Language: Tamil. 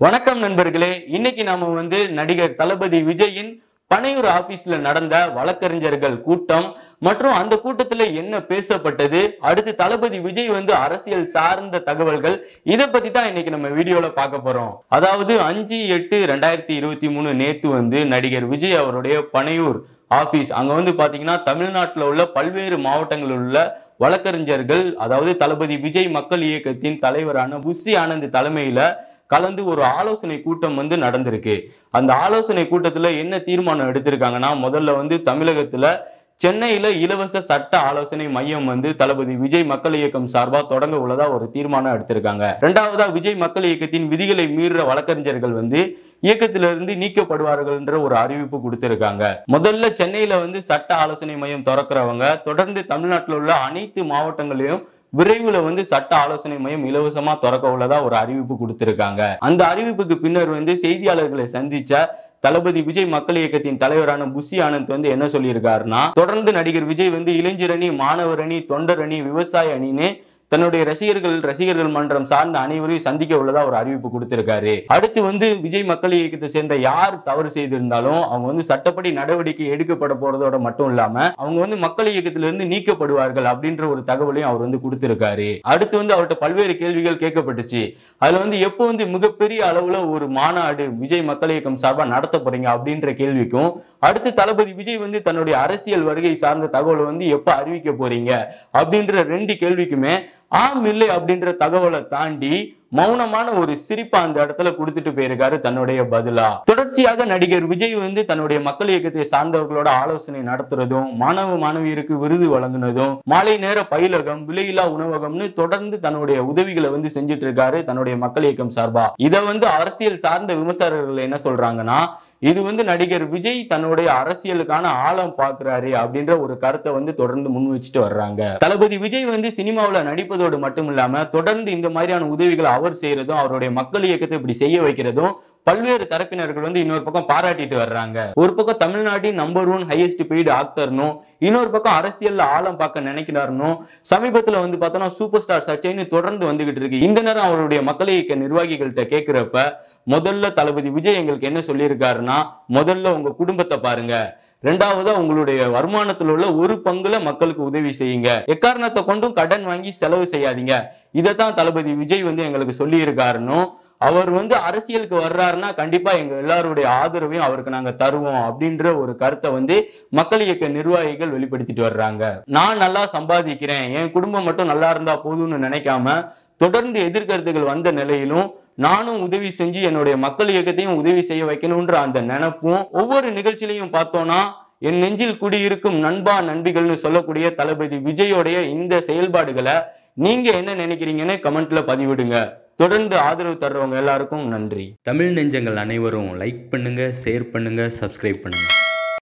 வணக்கம் நண்பர்களே இன்னைக்கு நாம வந்து நடிகர் தளபதி விஜயின் பனையூர் ஆபீஸ்ல நடந்த வழக்கறிஞர்கள் கூட்டம் மற்றும் அந்த கூட்டத்துல என்ன பேசப்பட்டது அடுத்து தளபதி விஜய் வந்து அரசியல் சார்ந்த தகவல்கள் இதை பத்தி தான் இன்னைக்கு நம்ம வீடியோல பார்க்க போறோம் அதாவது அஞ்சு எட்டு ரெண்டாயிரத்தி இருபத்தி மூணு நேத்து வந்து நடிகர் விஜய் அவருடைய பனையூர் ஆபீஸ் அங்க வந்து பாத்தீங்கன்னா தமிழ்நாட்டுல உள்ள பல்வேறு மாவட்டங்களில் உள்ள வழக்கறிஞர்கள் அதாவது தளபதி விஜய் மக்கள் இயக்கத்தின் தலைவரான புஷி ஆனந்த் தலைமையில கலந்து ஒரு ஆலோசனை கூட்டம் வந்து நடந்திருக்கு அந்த ஆலோசனை கூட்டத்துல என்ன தீர்மானம் எடுத்திருக்காங்கன்னா முதல்ல வந்து தமிழகத்துல சென்னையில இலவச சட்ட ஆலோசனை மையம் வந்து தளபதி விஜய் மக்கள் இயக்கம் சார்பா தொடங்க உள்ளதா ஒரு தீர்மானம் எடுத்திருக்காங்க ரெண்டாவதா விஜய் மக்கள் இயக்கத்தின் விதிகளை மீறுற வழக்கறிஞர்கள் வந்து இயக்கத்திலிருந்து நீக்கப்படுவார்கள்ன்ற ஒரு அறிவிப்பு கொடுத்திருக்காங்க முதல்ல சென்னையில வந்து சட்ட ஆலோசனை மையம் திறக்கிறவங்க தொடர்ந்து தமிழ்நாட்டில் உள்ள அனைத்து மாவட்டங்களையும் விரைவில் வந்து சட்ட ஆலோசனை மையம் இலவசமா திறக்க உள்ளதா ஒரு அறிவிப்பு கொடுத்திருக்காங்க அந்த அறிவிப்புக்கு பின்னர் வந்து செய்தியாளர்களை சந்திச்ச தளபதி விஜய் மக்கள் இயக்கத்தின் தலைவரான புஷி ஆனந்த் வந்து என்ன சொல்லியிருக்காருன்னா தொடர்ந்து நடிகர் விஜய் வந்து இளைஞர் அணி மாணவர் அணி தொண்டர் அணி விவசாய அணின்னு தன்னுடைய ரசிகர்கள் ரசிகர்கள் மன்றம் சார்ந்த அனைவரையும் சந்திக்க உள்ளதா ஒரு அறிவிப்பு கொடுத்திருக்காரு அடுத்து வந்து விஜய் மக்கள் இயக்கத்தை சேர்ந்த யார் தவறு செய்திருந்தாலும் அவங்க வந்து சட்டப்படி நடவடிக்கை எடுக்கப்பட போறதோட மட்டும் இல்லாம அவங்க வந்து மக்கள் இயக்கத்திலிருந்து நீக்கப்படுவார்கள் அப்படின்ற ஒரு தகவலையும் அவர் வந்து கொடுத்திருக்காரு அடுத்து வந்து அவர்கிட்ட பல்வேறு கேள்விகள் கேட்கப்பட்டுச்சு அதுல வந்து எப்போ வந்து மிகப்பெரிய அளவுல ஒரு மாநாடு விஜய் மக்கள் இயக்கம் சார்பா நடத்த போறீங்க அப்படின்ற கேள்விக்கும் அடுத்து தளபதி விஜய் வந்து தன்னுடைய அரசியல் வருகை சார்ந்த தகவலை வந்து எப்ப அறிவிக்க போறீங்க அப்படின்ற ரெண்டு கேள்விக்குமே ஆம் இல்லை அப்படின்ற தகவலை தாண்டி மௌனமான ஒரு சிரிப்பா அந்த இடத்துல கொடுத்துட்டு போயிருக்காரு தன்னுடைய பதிலா தொடர்ச்சியாக நடிகர் விஜய் வந்து தன்னுடைய மக்கள் இயக்கத்தை சார்ந்தவர்களோட ஆலோசனை நடத்துறதும் மாணவ மாணவியருக்கு விருது வழங்குனதும் மாலை நேர பயிலகம் விலையில்லா உணவகம்னு தொடர்ந்து தன்னுடைய உதவிகளை வந்து செஞ்சுட்டு இருக்காரு தன்னுடைய மக்கள் இயக்கம் சார்பா இதை வந்து அரசியல் சார்ந்த விமர்சகர்கள் என்ன சொல்றாங்கன்னா இது வந்து நடிகர் விஜய் தன்னுடைய அரசியலுக்கான ஆழம் பாக்குறாரு அப்படின்ற ஒரு கருத்தை வந்து தொடர்ந்து முன் வச்சுட்டு வர்றாங்க தளபதி விஜய் வந்து சினிமாவுல நடிப்பதோடு மட்டும் இல்லாம தொடர்ந்து இந்த மாதிரியான உதவிகளை அவர் செய்யறதும் அவருடைய மக்கள் இயக்கத்தை இப்படி செய்ய வைக்கிறதும் பல்வேறு தரப்பினர்கள் வந்து இன்னொரு பக்கம் பாராட்டிட்டு வர்றாங்க ஒரு பக்கம் தமிழ்நாட்டின் நம்பர் ஒன் ஹையஸ்ட் பெய்டு ஆக்டர்னும் இன்னொரு பக்கம் அரசியல்ல ஆழம் பார்க்க நினைக்கிறாருனும் சமீபத்துல வந்து பார்த்தோம்னா சூப்பர் ஸ்டார் சர்ச்சைன்னு தொடர்ந்து வந்துகிட்டு இருக்கு இந்த நேரம் அவருடைய மக்கள் இயக்க நிர்வாகிகள்கிட்ட கேட்கிறப்ப முதல்ல தளபதி விஜய் எங்களுக்கு என்ன சொல்லியிருக்காருன்னா முதல்ல உங்க குடும்பத்தை பாருங்க ரெண்டாவதா உங்களுடைய வருமானத்தில் உள்ள ஒரு பங்குல மக்களுக்கு உதவி செய்யுங்க எக்காரணத்தை கொண்டும் கடன் வாங்கி செலவு செய்யாதீங்க இதைத்தான் தளபதி விஜய் வந்து எங்களுக்கு சொல்லி இருக்காருன்னும் அவர் வந்து அரசியலுக்கு வர்றாருன்னா கண்டிப்பா எங்க எல்லாருடைய ஆதரவையும் அவருக்கு நாங்க தருவோம் அப்படின்ற ஒரு கருத்தை வந்து மக்கள் இயக்க நிர்வாகிகள் வெளிப்படுத்திட்டு வர்றாங்க நான் நல்லா சம்பாதிக்கிறேன் என் குடும்பம் மட்டும் நல்லா இருந்தா போதும்னு நினைக்காம தொடர்ந்து எதிர்கருத்துகள் வந்த நிலையிலும் நானும் உதவி செஞ்சு என்னுடைய மக்கள் இயக்கத்தையும் உதவி செய்ய வைக்கணும்ன்ற அந்த நினைப்பும் ஒவ்வொரு நிகழ்ச்சியிலையும் பார்த்தோம்னா என் நெஞ்சில் குடியிருக்கும் நண்பா நண்பிகள்னு சொல்லக்கூடிய தளபதி விஜயோடைய இந்த செயல்பாடுகளை நீங்க என்ன நினைக்கிறீங்கன்னு கமெண்ட்ல பதிவிடுங்க தொடர்ந்து ஆதரவு தர்றவங்க எல்லாருக்கும் நன்றி தமிழ் நெஞ்சங்கள் அனைவரும் லைக் பண்ணுங்க ஷேர் பண்ணுங்க சப்ஸ்கிரைப் பண்ணுங்க